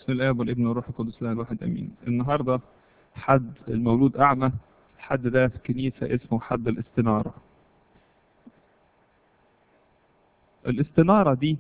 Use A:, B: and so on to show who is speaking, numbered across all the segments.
A: بسم الاب والابن والروح القدس لا الواحد امين النهارده حد المولود اعمى الحد ده في كنيسه اسمه حد الاستناره الاستناره دي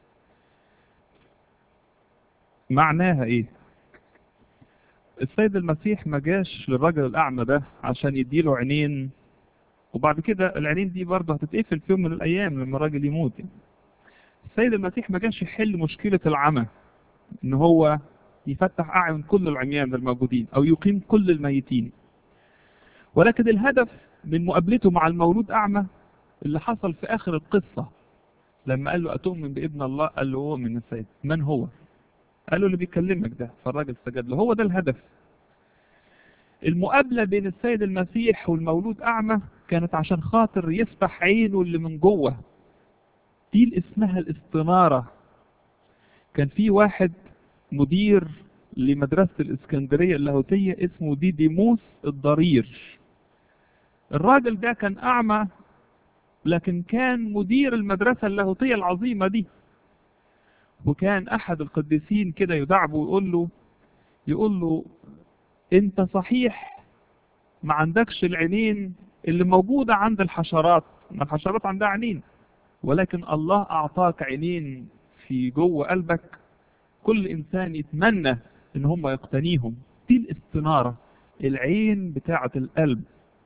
A: معناها ايه السيد المسيح ما جاش للراجل الاعمى ده عشان يديله عينين وبعد كده العينين دي برضه هتتقفل في يوم من الايام لما الراجل يموت السيد المسيح ما جاش يحل مشكله العمى ان هو يفتح اعين كل العميان الموجودين او يقيم كل الميتين ولكن الهدف من مقابلته مع المولود اعمى اللي حصل في اخر القصه لما قال له اتؤمن بابن الله قال له اؤمن السيد من هو قال له اللي بيكلمك ده فالراجل سجد له هو ده الهدف المقابله بين السيد المسيح والمولود اعمى كانت عشان خاطر يفتح عينه اللي من جوه دي اللي اسمها الاستناره كان في واحد مدير لمدرسة الإسكندرية اللاهوتية اسمه ديديموس الضرير الراجل ده كان أعمى لكن كان مدير المدرسة اللاهوتية العظيمة دي وكان أحد القديسين كده يدعبه ويقول له يقول له أنت صحيح ما عندكش العينين اللي موجودة عند الحشرات ما الحشرات عندها عينين ولكن الله أعطاك عينين في جوه قلبك كل انسان يتمنى ان هم يقتنيهم دي الاستناره العين بتاعه القلب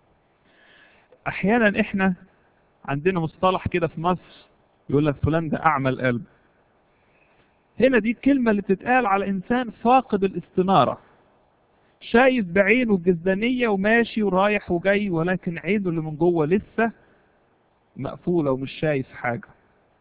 A: احيانا احنا عندنا مصطلح كده في مصر يقول لك فلان ده اعمى القلب هنا دي الكلمه اللي بتتقال على انسان فاقد الاستناره شايف بعينه الجزدانيه وماشي ورايح وجاي ولكن عينه اللي من جوه لسه مقفوله ومش شايف حاجه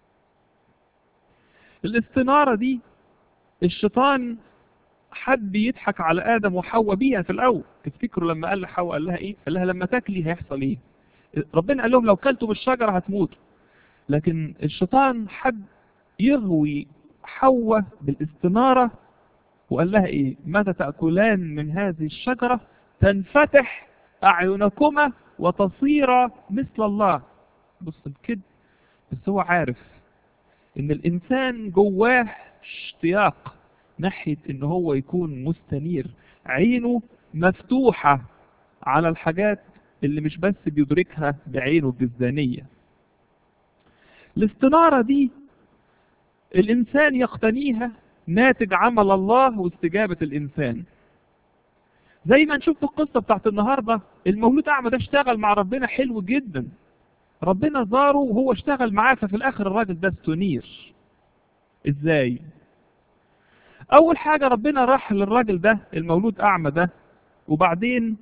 A: الاستناره دي الشيطان حب يضحك على ادم وحواء بيها في الاول تفتكروا لما قال لحواء قال لها ايه قال لها لما تاكلي هيحصل ايه ربنا قال لهم لو كلتوا بالشجره هتموتوا لكن الشيطان حب يغوي حواء بالاستناره وقال لها ايه متى تاكلان من هذه الشجره تنفتح اعينكما وتصير مثل الله بص الكذب بس هو عارف ان الانسان جواه اشتياق ناحية ان هو يكون مستنير عينه مفتوحة على الحاجات اللي مش بس بيدركها بعينه الجزدانية الاستنارة دي الانسان يقتنيها ناتج عمل الله واستجابة الانسان زي ما نشوف في القصة بتاعت النهاردة المولود اعمى ده اشتغل مع ربنا حلو جدا ربنا زاره وهو اشتغل معاه ففي الاخر الراجل ده استنير ازاي اول حاجة ربنا راح للراجل ده المولود اعمى ده وبعدين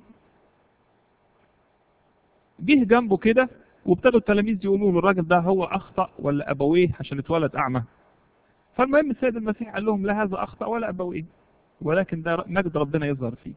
A: جه جنبه كده وابتدوا التلاميذ يقولوا له الراجل ده هو اخطأ ولا ابويه عشان اتولد اعمى فالمهم السيد المسيح قال لهم لا هذا اخطأ ولا ابويه ولكن ده مجد ربنا يظهر فيه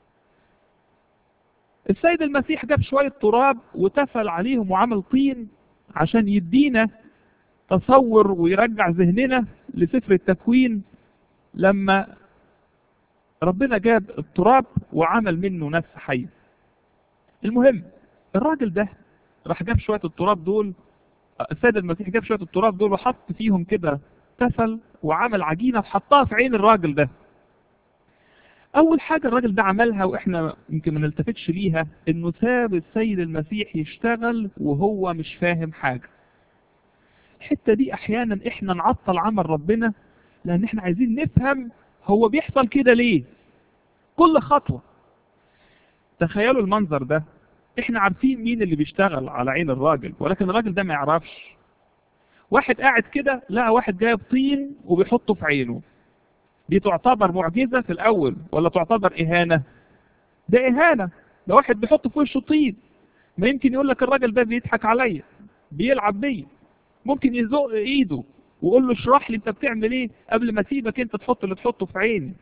A: السيد المسيح جاب شوية تراب وتفل عليهم وعمل طين عشان يدينا تصور ويرجع ذهننا لسفر التكوين لما ربنا جاب التراب وعمل منه نفس حي المهم الراجل ده راح جاب شوية التراب دول السيد المسيح جاب شوية التراب دول وحط فيهم كده تفل وعمل عجينة وحطها في عين الراجل ده اول حاجة الراجل ده عملها واحنا يمكن ما نلتفتش ليها انه ساب السيد المسيح يشتغل وهو مش فاهم حاجة الحتة دي احيانا احنا نعطل عمل ربنا لان احنا عايزين نفهم هو بيحصل كده ليه كل خطوة تخيلوا المنظر ده احنا عارفين مين اللي بيشتغل على عين الراجل ولكن الراجل ده ما يعرفش واحد قاعد كده لقى واحد جايب طين وبيحطه في عينه دي تعتبر معجزة في الأول ولا تعتبر إهانة ده إهانة ده واحد بيحط في وشه طين ما يمكن يقول لك الراجل ده بيضحك عليا بيلعب بيا ممكن يزق ايده ويقول له اشرح لي انت بتعمل ايه قبل ما اسيبك انت تحط اللي تحطه في عيني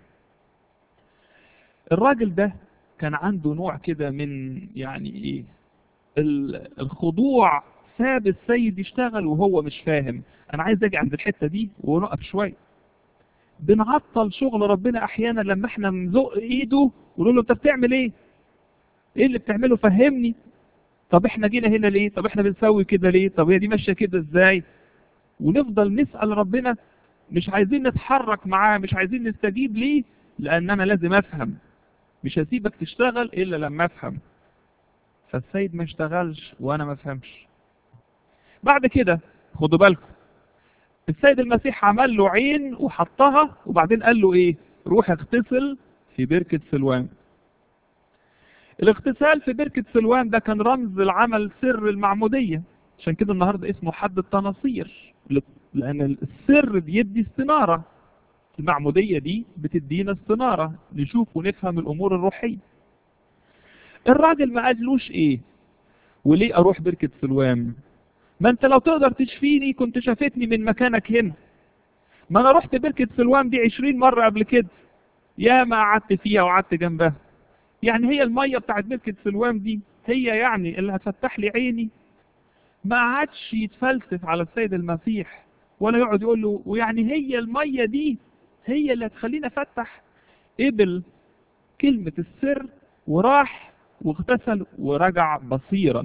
A: الراجل ده كان عنده نوع كده من يعني ايه الخضوع ساب السيد يشتغل وهو مش فاهم انا عايز اجي عند الحتة دي ونقف شوية بنعطل شغل ربنا احيانا لما احنا نزق ايده ونقول له انت بتعمل ايه ايه اللي بتعمله فهمني طب احنا جينا هنا ليه طب احنا بنسوي كده ليه طب هي دي ماشيه كده ازاي ونفضل نسال ربنا مش عايزين نتحرك معاه مش عايزين نستجيب ليه لان انا لازم افهم مش هسيبك تشتغل الا لما افهم فالسيد ما اشتغلش وانا ما افهمش بعد كده خدوا بالكم السيد المسيح عمل له عين وحطها وبعدين قال له ايه روح اغتسل في بركة سلوان الاغتسال في بركة سلوان ده كان رمز العمل سر المعمودية عشان كده النهاردة اسمه حد التناصير لأن السر بيدي استنارة المعمودية دي بتدينا استنارة نشوف ونفهم الأمور الروحية الراجل ما قالوش ايه وليه اروح بركة سلوان ما انت لو تقدر تشفيني كنت شافتني من مكانك هنا ما انا رحت بركة سلوان دي عشرين مرة قبل كده يا ما قعدت فيها وقعدت جنبها يعني هي المية بتاعت بركة سلوان دي هي يعني اللي هتفتح لي عيني ما قعدش يتفلسف على السيد المسيح ولا يقعد يقول له ويعني هي المية دي هي اللي هتخليني افتح قبل كلمة السر وراح واغتسل ورجع بصيرا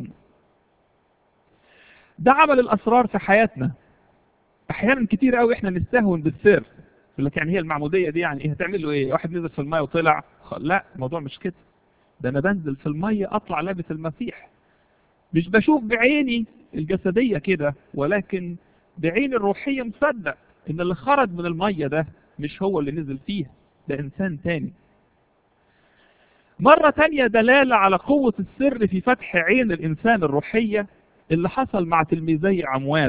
A: ده عمل الاسرار في حياتنا احيانا كتير قوي احنا نستهون بالسر يقول لك يعني هي المعموديه دي يعني ايه هتعمل له ايه واحد نزل في الميه وطلع لا الموضوع مش كده ده انا بنزل في الميه اطلع لابس المسيح مش بشوف بعيني الجسديه كده ولكن بعيني الروحيه مصدق ان اللي خرج من الميه ده مش هو اللي نزل فيها ده انسان تاني مرة تانية دلالة على قوة السر في فتح عين الإنسان الروحية اللي حصل مع تلميذي عمواس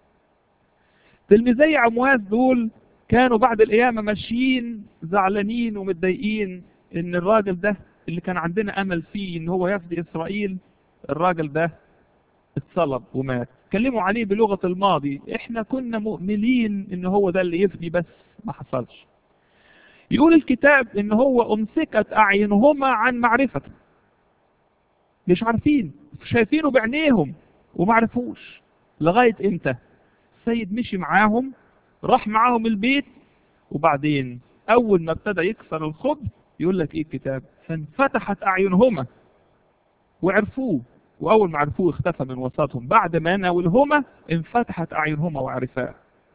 A: تلميذي عمواس دول كانوا بعد القيامة ماشيين زعلانين ومتضايقين إن الراجل ده اللي كان عندنا أمل فيه إن هو يفدي إسرائيل الراجل ده اتصلب ومات كلموا عليه بلغة الماضي إحنا كنا مؤملين إن هو ده اللي يفدي بس ما حصلش يقول الكتاب ان هو امسكت اعينهما عن معرفته مش عارفين شايفينه بعينيهم وما عرفوش لغايه امتى السيد مشي معاهم راح معاهم البيت وبعدين اول ما ابتدى يكسر الخبز يقول لك ايه الكتاب فانفتحت اعينهما وعرفوه واول ما عرفوه اختفى من وسطهم بعد ما ناولهما انفتحت اعينهما وعرفاه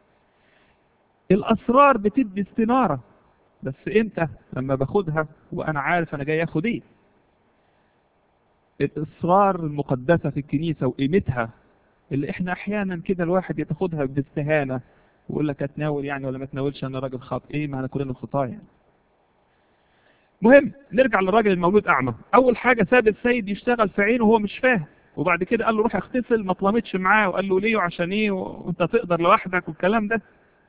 A: الاسرار بتدي استناره بس امتى لما باخدها وانا عارف انا جاي اخد ايه الاسرار المقدسه في الكنيسه وقيمتها اللي احنا احيانا كده الواحد يتاخدها باستهانه ويقول لك اتناول يعني ولا ما اتناولش انا راجل خاطئ ايه ما انا كلنا خطايا يعني. مهم نرجع للراجل المولود اعمى اول حاجه ساب السيد يشتغل في عينه وهو مش فاهم وبعد كده قال له روح اغتسل ما اتلمتش معاه وقال له ليه وعشان ايه وانت تقدر لوحدك والكلام ده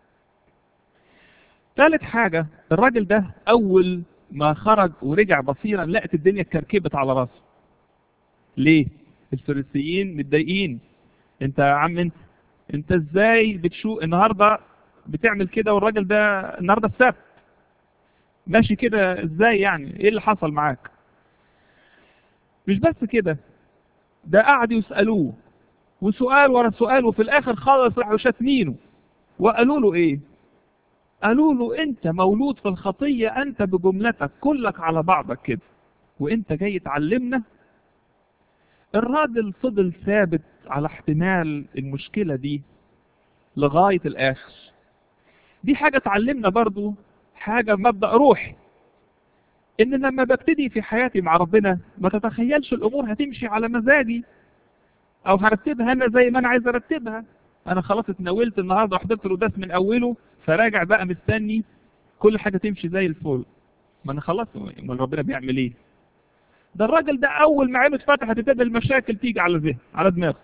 A: ثالث حاجة الراجل ده أول ما خرج ورجع بصيرا لقت الدنيا اتكركبت على راسه. ليه؟ الفريسيين متضايقين. أنت يا عم أنت أنت إزاي بتشوف النهاردة بتعمل كده والراجل ده النهاردة السبت. ماشي كده إزاي يعني؟ إيه اللي حصل معاك؟ مش بس كده ده قعدوا يسألوه وسؤال ورا سؤال وفي الآخر خالص راحوا شاتمينه وقالوا له إيه؟ قالوا له انت مولود في الخطية انت بجملتك كلك على بعضك كده وانت جاي تعلمنا الراجل فضل ثابت على احتمال المشكلة دي لغاية الاخر دي حاجة تعلمنا برضو حاجة مبدأ روحي ان لما ببتدي في حياتي مع ربنا ما تتخيلش الامور هتمشي على مزاجي او هرتبها انا زي ما انا عايز ارتبها انا خلاص اتناولت النهارده وحضرت القداس من اوله فراجع بقى مستني كل حاجه تمشي زي الفل ما انا خلاص ما ربنا بيعمل ايه ده الراجل ده اول ما عينه اتفتحت ابتدى المشاكل تيجي على ذهن على دماغه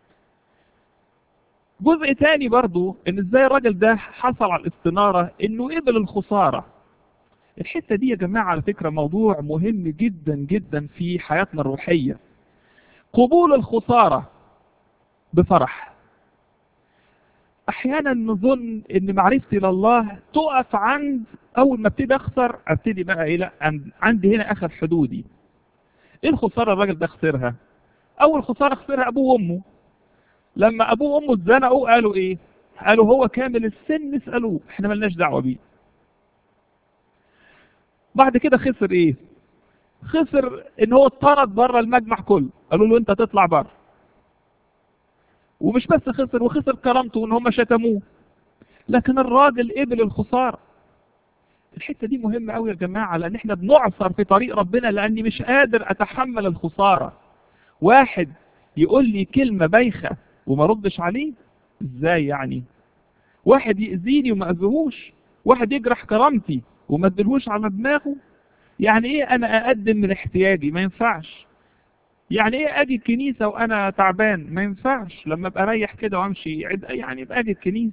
A: جزء تاني برضو ان ازاي الراجل ده حصل على الاستناره انه قبل الخساره الحته دي يا جماعه على فكره موضوع مهم جدا جدا في حياتنا الروحيه قبول الخساره بفرح احيانا نظن ان معرفتي لله تقف عند اول ما ابتدي اخسر ابتدي بقى ايه لا عندي هنا اخر حدودي ايه الخساره الراجل ده خسرها اول خساره خسرها ابوه وامه لما ابوه وامه اتزنقوا قالوا ايه قالوا هو كامل السن اسالوه احنا ملناش دعوه بيه بعد كده خسر ايه خسر ان هو اتطرد بره المجمع كله قالوا له انت تطلع بره ومش بس خسر وخسر كرامته ان هم شتموه لكن الراجل قبل الخسارة الحتة دي مهمة قوي يا جماعة لأن احنا بنعصر في طريق ربنا لأني مش قادر أتحمل الخسارة واحد يقول لي كلمة بايخة وما ردش عليه ازاي يعني واحد يأذيني وما أذيهوش واحد يجرح كرامتي وما ادلهوش على دماغه يعني ايه انا اقدم من احتياجي ما ينفعش يعني ايه اجي الكنيسة وانا تعبان ما ينفعش لما ابقى اريح كده وامشي يعني ابقى اجي الكنيسة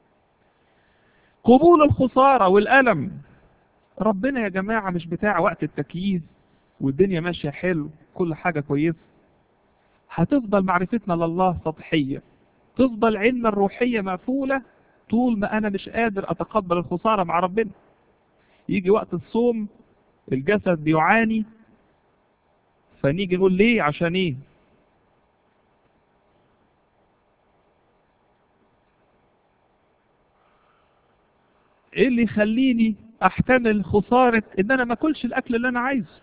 A: قبول الخسارة والألم ربنا يا جماعة مش بتاع وقت التكييف والدنيا ماشية حلو كل حاجة كويسة هتفضل معرفتنا لله سطحية تفضل علم الروحية مقفولة طول ما أنا مش قادر أتقبل الخسارة مع ربنا يجي وقت الصوم الجسد بيعاني فنيجي نقول ليه عشان ايه ايه اللي يخليني احتمل خسارة ان انا ما اكلش الاكل اللي انا عايزه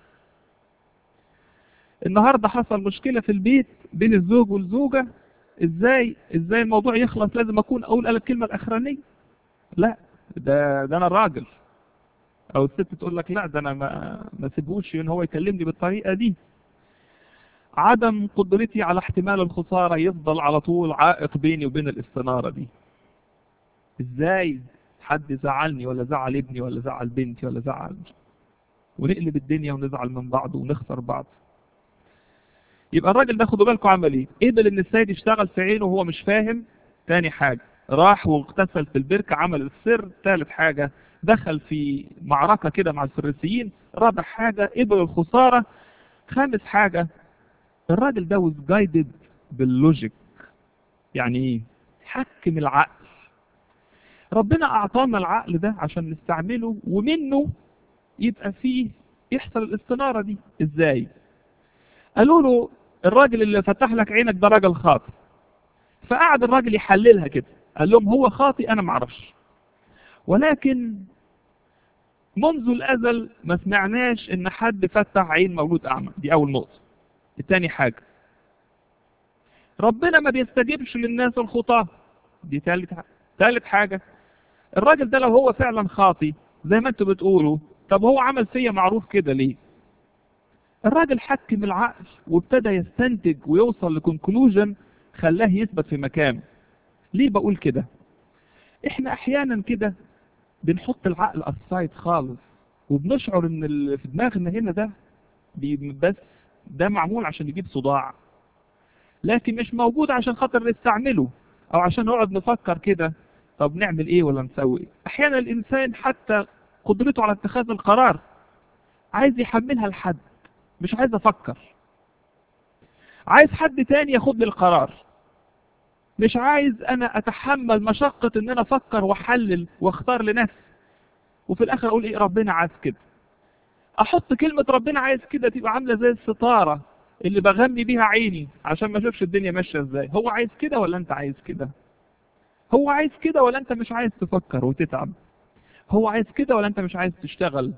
A: النهاردة حصل مشكلة في البيت بين الزوج والزوجة ازاي ازاي الموضوع يخلص لازم اكون اقول الكلمة الاخرانية لا ده ده انا الراجل او الست تقول لك لا ده انا ما ما سيبوش ان هو يكلمني بالطريقة دي عدم قدرتي على احتمال الخسارة يفضل على طول عائق بيني وبين الاستنارة دي ازاي حد زعلني ولا زعل ابني ولا زعل بنتي ولا زعل ونقلب الدنيا ونزعل من بعض ونخسر بعض يبقى الراجل ده خدوا بالكم عمل ايه قبل ان السيد يشتغل في عينه وهو مش فاهم تاني حاجة راح واغتسل في البركة عمل السر ثالث حاجة دخل في معركة كده مع الفريسيين رابع حاجة قبل الخسارة خامس حاجة الراجل ده was guided باللوجيك يعني ايه حكم العقل ربنا اعطانا العقل ده عشان نستعمله ومنه يبقى فيه يحصل الاستنارة دي ازاي قالوا له الراجل اللي فتح لك عينك ده راجل خاطئ فقعد الراجل يحللها كده قال لهم هو خاطئ انا معرفش ولكن منذ الازل ما سمعناش ان حد فتح عين مولود اعمى دي اول نقطة التاني حاجة ربنا ما بيستجيبش للناس الخطاة دي تالت تالت حاجة الراجل ده لو هو فعلا خاطي زي ما انتوا بتقولوا طب هو عمل فيا معروف كده ليه الراجل حكم العقل وابتدى يستنتج ويوصل لكونكلوجن خلاه يثبت في مكانه ليه بقول كده احنا احيانا كده بنحط العقل اسايد خالص وبنشعر ان اللي في دماغنا هنا ده بس ده معمول عشان يجيب صداع لكن مش موجود عشان خاطر نستعمله او عشان نقعد نفكر كده طب نعمل ايه ولا نسوي ايه احيانا الانسان حتى قدرته على اتخاذ القرار عايز يحملها لحد مش عايز افكر عايز حد تاني ياخد لي القرار مش عايز انا اتحمل مشقة ان انا افكر واحلل واختار لنفسي وفي الاخر اقول ايه ربنا عايز كده احط كلمة ربنا عايز كده تبقى عاملة زي الستارة اللي بغمي بيها عيني عشان ما اشوفش الدنيا ماشية ازاي هو عايز كده ولا انت عايز كده هو عايز كده ولا انت مش عايز تفكر وتتعب هو عايز كده ولا انت مش عايز تشتغل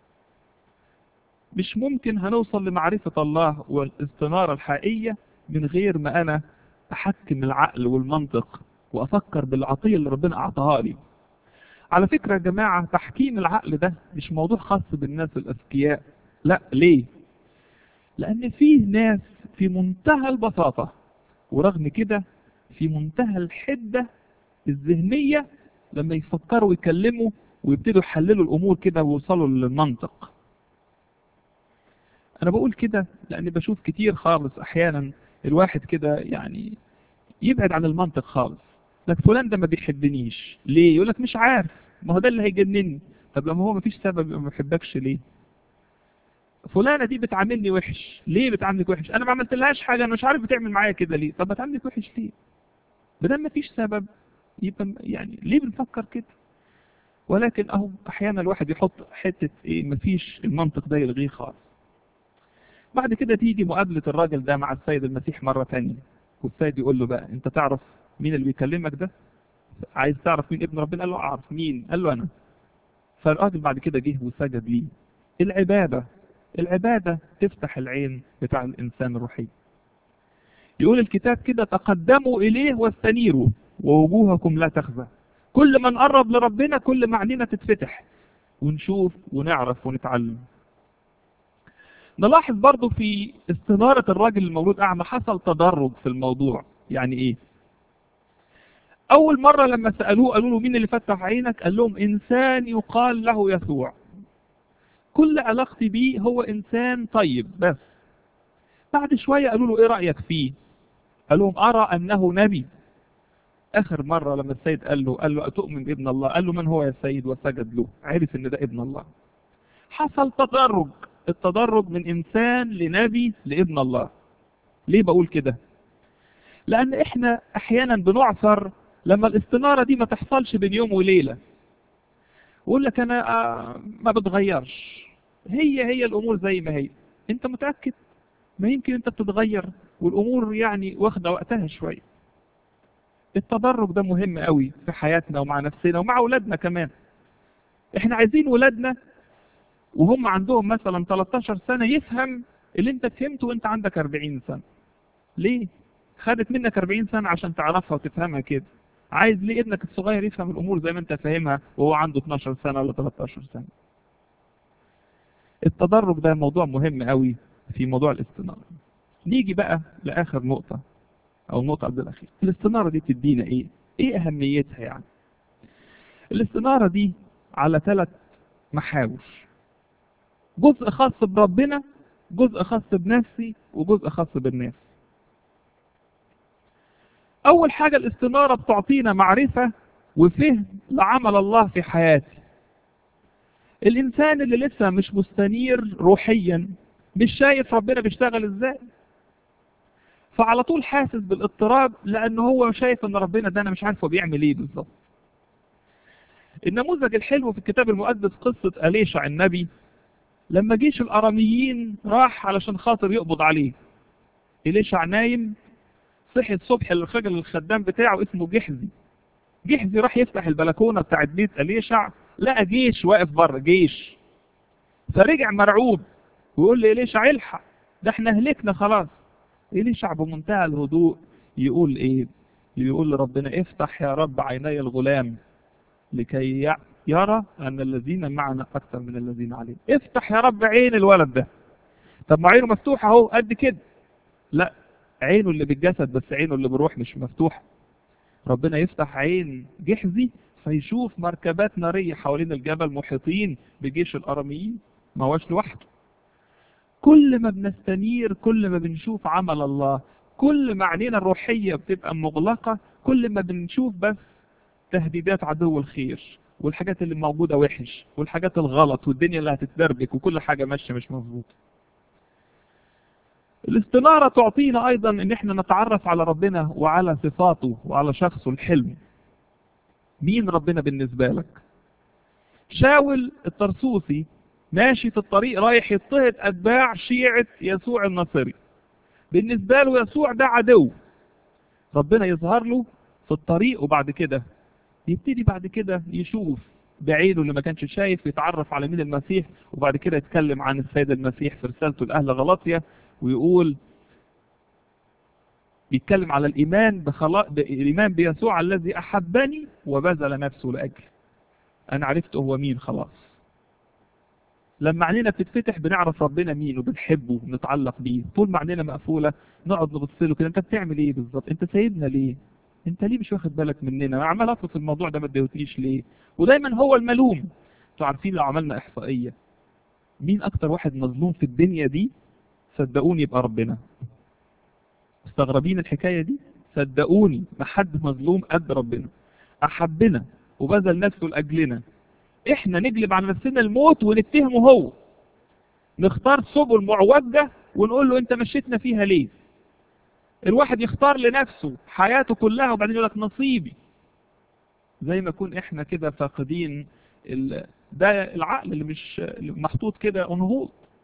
A: مش ممكن هنوصل لمعرفة الله والاستنارة الحقيقية من غير ما انا احكم العقل والمنطق وافكر بالعطية اللي ربنا اعطاها لي على فكرة يا جماعة تحكيم العقل ده مش موضوع خاص بالناس الاذكياء لا ليه لان فيه ناس في منتهى البساطة ورغم كده في منتهى الحدة الذهنية لما يفكروا ويكلموا ويبتدوا يحللوا الامور كده ويوصلوا للمنطق انا بقول كده لاني بشوف كتير خالص احيانا الواحد كده يعني يبعد عن المنطق خالص لك فلان ده ما بيحبنيش ليه يقول لك مش عارف ما هو ده اللي هيجنني طب لما هو ما فيش سبب ما بيحبكش ليه فلانه دي بتعاملني وحش ليه بتعاملك وحش انا ما عملتلهاش حاجه انا مش عارف بتعمل معايا كده ليه طب بتعاملك وحش ليه بدل ما فيش سبب يبقى يعني ليه بنفكر كده ولكن اهو احيانا الواحد يحط حته ايه مفيش المنطق ده يلغيه خالص بعد كده تيجي مقابلة الراجل ده مع السيد المسيح مرة تانية والسيد يقول له بقى انت تعرف مين اللي بيكلمك ده عايز تعرف مين ابن ربنا قال له اعرف مين قال له انا فالراجل بعد كده جه وسجد ليه العبادة العبادة تفتح العين بتاع الانسان الروحي يقول الكتاب كده تقدموا اليه واستنيروا ووجوهكم لا تخزى كل ما نقرب لربنا كل ما عينينا تتفتح ونشوف ونعرف ونتعلم نلاحظ برضو في استنارة الراجل المولود أعمى حصل تدرج في الموضوع يعني إيه أول مرة لما سألوه قالوا له مين اللي فتح عينك قال لهم إنسان يقال له يسوع كل علاقتي بيه هو إنسان طيب بس بعد شوية قالوا له إيه رأيك فيه قال لهم أرى أنه نبي آخر مرة لما السيد قال له قال له أتؤمن بابن الله قال له من هو يا سيد وسجد له عرف إن ده ابن الله حصل تدرج التدرج من إنسان لنبي لابن الله ليه بقول كده لأن إحنا أحيانا بنعثر لما الاستنارة دي ما تحصلش بين يوم وليلة ويقول لك أنا آه، ما بتغيرش هي هي الأمور زي ما هي أنت متأكد ما يمكن أنت بتتغير والأمور يعني واخدة وقتها شوية التدرج ده مهم قوي في حياتنا ومع نفسنا ومع أولادنا كمان احنا عايزين ولادنا وهم عندهم مثلا 13 سنة يفهم اللي انت فهمته وانت عندك 40 سنة ليه؟ خدت منك 40 سنة عشان تعرفها وتفهمها كده عايز ليه ابنك الصغير يفهم الامور زي ما انت فاهمها وهو عنده 12 سنة ولا 13 سنة التدرج ده موضوع مهم قوي في موضوع الاستنارة نيجي بقى لآخر نقطة أو النقطة قبل الأخيرة الاستنارة دي تدينا إيه؟ إيه أهميتها يعني؟ الاستنارة دي على ثلاث محاور جزء خاص بربنا جزء خاص بنفسي وجزء خاص بالناس أول حاجة الاستنارة بتعطينا معرفة وفهم لعمل الله في حياتي الإنسان اللي لسه مش مستنير روحيا مش شايف ربنا بيشتغل إزاي فعلى طول حاسس بالاضطراب لأن هو شايف أن ربنا ده أنا مش عارف هو بيعمل إيه بالظبط النموذج الحلو في الكتاب المقدس قصة أليشع النبي لما جيش الأراميين راح علشان خاطر يقبض عليه إليشع نايم صحي الصبح الراجل الخدام بتاعه اسمه جحزي جحزي راح يفتح البلكونة بتاعت بيت أليشع لقى جيش واقف بره جيش فرجع مرعوب ويقول لي إليشع الحق ده احنا هلكنا خلاص إليشع بمنتهى الهدوء يقول ايه يقول لربنا افتح يا رب عيني الغلام لكي ي- يرى أن الذين معنا أكثر من الذين عليه افتح يا رب عين الولد ده طب ما عينه مفتوحة اهو قد كده لا عينه اللي بالجسد بس عينه اللي بالروح مش مفتوحة ربنا يفتح عين جحزي فيشوف مركبات نارية حوالين الجبل محيطين بجيش الأراميين ما هوش لوحده كل ما بنستنير كل ما بنشوف عمل الله كل ما عينينا الروحية بتبقى مغلقة كل ما بنشوف بس تهديدات عدو الخير والحاجات اللي موجودة وحش والحاجات الغلط والدنيا اللي هتتدربك وكل حاجة ماشية مش مظبوطة الاستنارة تعطينا أيضا أن احنا نتعرف على ربنا وعلى صفاته وعلى شخصه الحلم مين ربنا بالنسبة لك شاول الطرسوسي ماشي في الطريق رايح يضطهد أتباع شيعة يسوع الناصري بالنسبة له يسوع ده عدو ربنا يظهر له في الطريق وبعد كده يبتدي بعد كده يشوف بعينه اللي ما كانش شايف يتعرف على مين المسيح وبعد كده يتكلم عن السيد المسيح في رسالته لأهل غلاطيا ويقول بيتكلم على الإيمان بخلا... الإيمان بيسوع الذي أحبني وبذل نفسه لأجلي أنا عرفت هو مين خلاص لما عينينا بتتفتح بنعرف ربنا مين وبنحبه ونتعلق بيه طول ما عينينا مقفولة نقعد نبص له كده انت بتعمل ايه بالظبط انت سايبنا ليه انت ليه مش واخد بالك مننا انا عمال اطلب في الموضوع ده ما اديتنيش ليه ودايما هو الملوم انتوا عارفين لو عملنا احصائية مين اكتر واحد مظلوم في الدنيا دي صدقوني يبقى ربنا مستغربين الحكاية دي صدقوني ما حد مظلوم قد ربنا احبنا وبذل نفسه لاجلنا احنا نجلب على نفسنا الموت ونتهمه هو نختار سبل معوجة ونقول له انت مشيتنا فيها ليه الواحد يختار لنفسه حياته كلها وبعدين يقول لك نصيبي زي ما يكون احنا كده فاقدين ال... ده العقل اللي مش اللي محطوط كده انهوض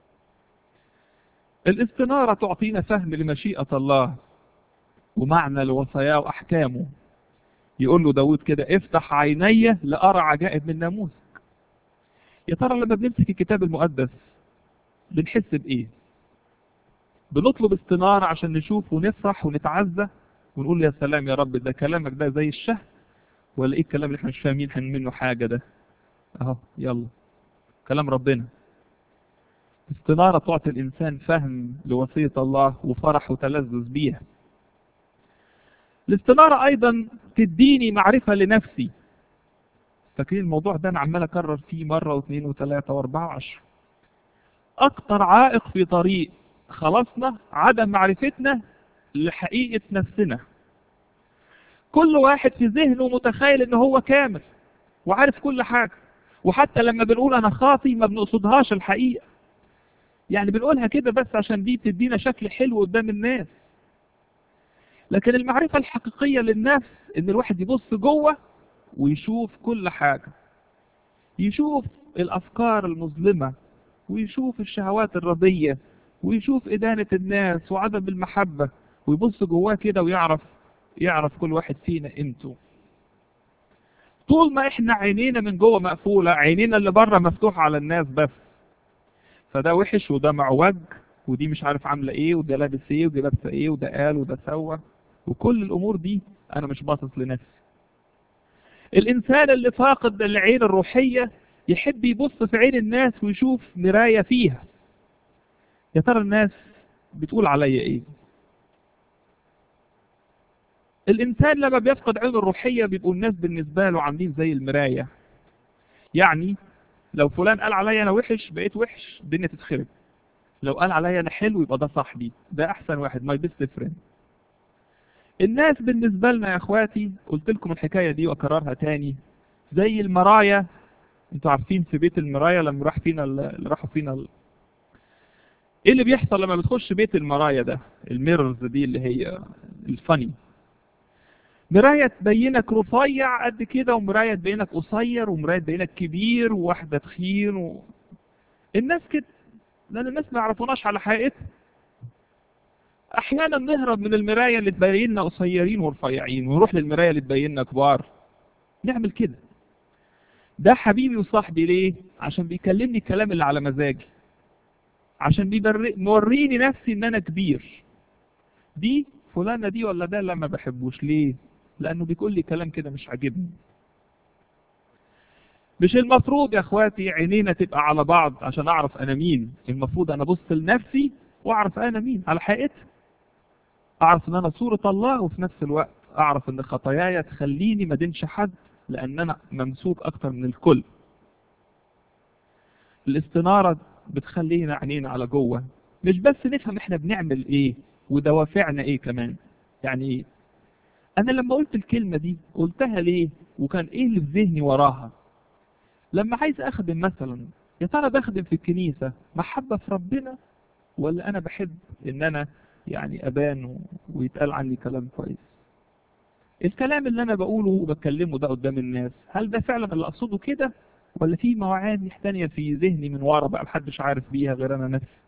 A: الاستنارة تعطينا فهم لمشيئة الله ومعنى لوصاياه وأحكامه يقول له داود كده افتح عيني لأرى عجائب من ناموسك يا ترى لما بنمسك الكتاب المقدس بنحس بإيه بنطلب استنارة عشان نشوف ونفرح ونتعزى ونقول يا سلام يا رب ده كلامك ده زي الشهد ولا ايه الكلام اللي احنا مش فاهمين منه حاجة ده اهو يلا كلام ربنا استنارة تعطي الإنسان فهم لوصية الله وفرح وتلذذ بيها الاستنارة أيضا تديني معرفة لنفسي فاكرين الموضوع ده أنا عمال أكرر فيه مرة واثنين وثلاثة وأربعة وعشرة أكتر عائق في طريق خلاصنا عدم معرفتنا لحقيقة نفسنا كل واحد في ذهنه متخيل ان هو كامل وعارف كل حاجة وحتى لما بنقول انا خاطي ما بنقصدهاش الحقيقة يعني بنقولها كده بس عشان دي بتدينا شكل حلو قدام الناس لكن المعرفة الحقيقية للنفس ان الواحد يبص جوه ويشوف كل حاجة يشوف الافكار المظلمة ويشوف الشهوات الرضية ويشوف إدانة الناس وعدم المحبة ويبص جواه كده ويعرف يعرف كل واحد فينا قيمته طول ما احنا عينينا من جوه مقفولة عينينا اللي بره مفتوحة على الناس بس فده وحش وده معوج ودي مش عارف عاملة ايه وده لابس ايه ودي لابسة ايه وده قال وده سوى وكل الامور دي انا مش باصص لنفسي الانسان اللي فاقد العين الروحية يحب يبص في عين الناس ويشوف مراية فيها يا ترى الناس بتقول عليا ايه الانسان لما بيفقد عينه الروحية بيبقوا الناس بالنسبة له عاملين زي المراية يعني لو فلان قال عليا انا وحش بقيت وحش الدنيا تتخرب لو قال عليا انا حلو يبقى ده صاحبي ده احسن واحد ماي بيست فريند الناس بالنسبة لنا يا اخواتي قلت لكم الحكاية دي واكررها تاني زي المرايا انتوا عارفين في بيت المرايا لما راح فينا اللي راحوا فينا ال... ايه اللي بيحصل لما بتخش بيت المرايا ده الميررز دي اللي هي الفاني مراية تبينك رفيع قد كده ومراية تبينك قصير ومراية تبينك كبير وواحدة تخين و... الناس كده لان الناس ما يعرفوناش على حقيقتها احيانا نهرب من المراية اللي تبيننا قصيرين ورفيعين ونروح للمراية اللي تبيننا كبار نعمل كده ده حبيبي وصاحبي ليه عشان بيكلمني الكلام اللي على مزاجي عشان بيوريني نفسي ان انا كبير دي فلانة دي ولا ده لا ما بحبوش ليه لانه بيقول لي كلام كده مش عاجبني مش المفروض يا اخواتي عينينا تبقى على بعض عشان اعرف انا مين المفروض انا ابص لنفسي واعرف انا مين على حقيقتي اعرف ان انا صورة الله وفي نفس الوقت اعرف ان خطاياي تخليني ما دينش حد لان انا ممسوك اكتر من الكل الاستنارة بتخلينا عينينا على جوه مش بس نفهم احنا بنعمل ايه ودوافعنا ايه كمان يعني ايه انا لما قلت الكلمة دي قلتها ليه وكان ايه اللي في ذهني وراها لما عايز اخدم مثلا يا ترى بخدم في الكنيسة محبة في ربنا ولا انا بحب ان انا يعني ابان و... ويتقال عني كلام كويس الكلام اللي انا بقوله وبكلمه ده قدام الناس هل ده فعلا اللي اقصده كده ولا في موعد تانية في ذهني من ورا بقى محدش عارف بيها غير انا نفسي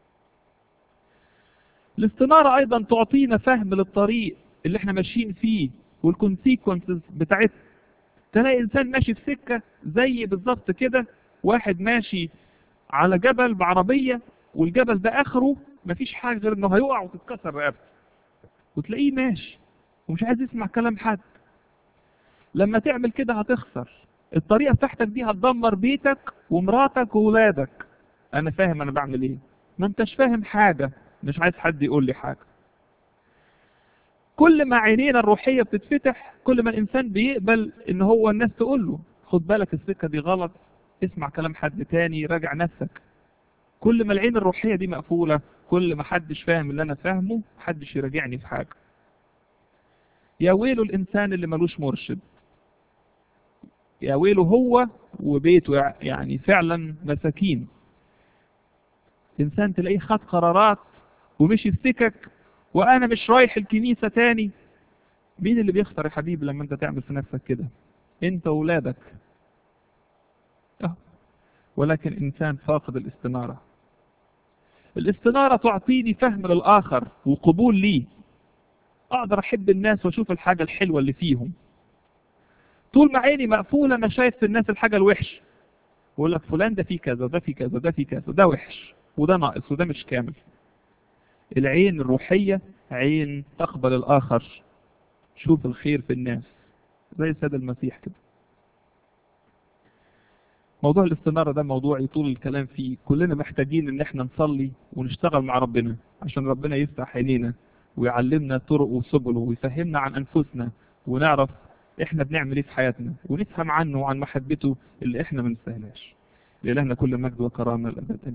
A: الاستنارة ايضا تعطينا فهم للطريق اللي احنا ماشيين فيه والكونسيكونسز بتاعتها تلاقي انسان ماشي في سكة زي بالظبط كده واحد ماشي على جبل بعربية والجبل ده اخره مفيش حاجة غير انه هيقع وتتكسر رقبته وتلاقيه ماشي ومش عايز يسمع كلام حد لما تعمل كده هتخسر الطريقة بتاعتك دي هتدمر بيتك ومراتك وولادك انا فاهم انا بعمل ايه ما انتش فاهم حاجة مش عايز حد يقول لي حاجة كل ما عينينا الروحية بتتفتح كل ما الانسان بيقبل ان هو الناس تقول له خد بالك السكة دي غلط اسمع كلام حد تاني راجع نفسك كل ما العين الروحية دي مقفولة كل ما حدش فاهم اللي انا فاهمه محدش يراجعني في حاجة يا ويله الانسان اللي ملوش مرشد يا ويله هو وبيته يعني فعلا مساكين انسان تلاقيه خد قرارات ومشي في سكك وانا مش رايح الكنيسة تاني مين اللي بيخسر يا حبيبي لما انت تعمل في نفسك كده انت وولادك ولكن انسان فاقد الاستنارة الاستنارة تعطيني فهم للآخر وقبول ليه اقدر احب الناس واشوف الحاجة الحلوة اللي فيهم طول ما عيني مقفولة انا شايف في الناس الحاجة الوحش بقول لك فلان ده فيه كذا ده فيه كذا ده فيه كذا ده وحش وده ناقص وده مش كامل العين الروحية عين تقبل الآخر شوف الخير في الناس زي السيد المسيح كده موضوع الاستنارة ده موضوع يطول الكلام فيه كلنا محتاجين ان احنا نصلي ونشتغل مع ربنا عشان ربنا يفتح عينينا ويعلمنا طرق وسبله ويفهمنا عن انفسنا ونعرف احنا بنعمل ايه في حياتنا ونفهم عنه وعن محبته اللي احنا ما نستاهلهاش لإلهنا كل مجد وكرامة الأبد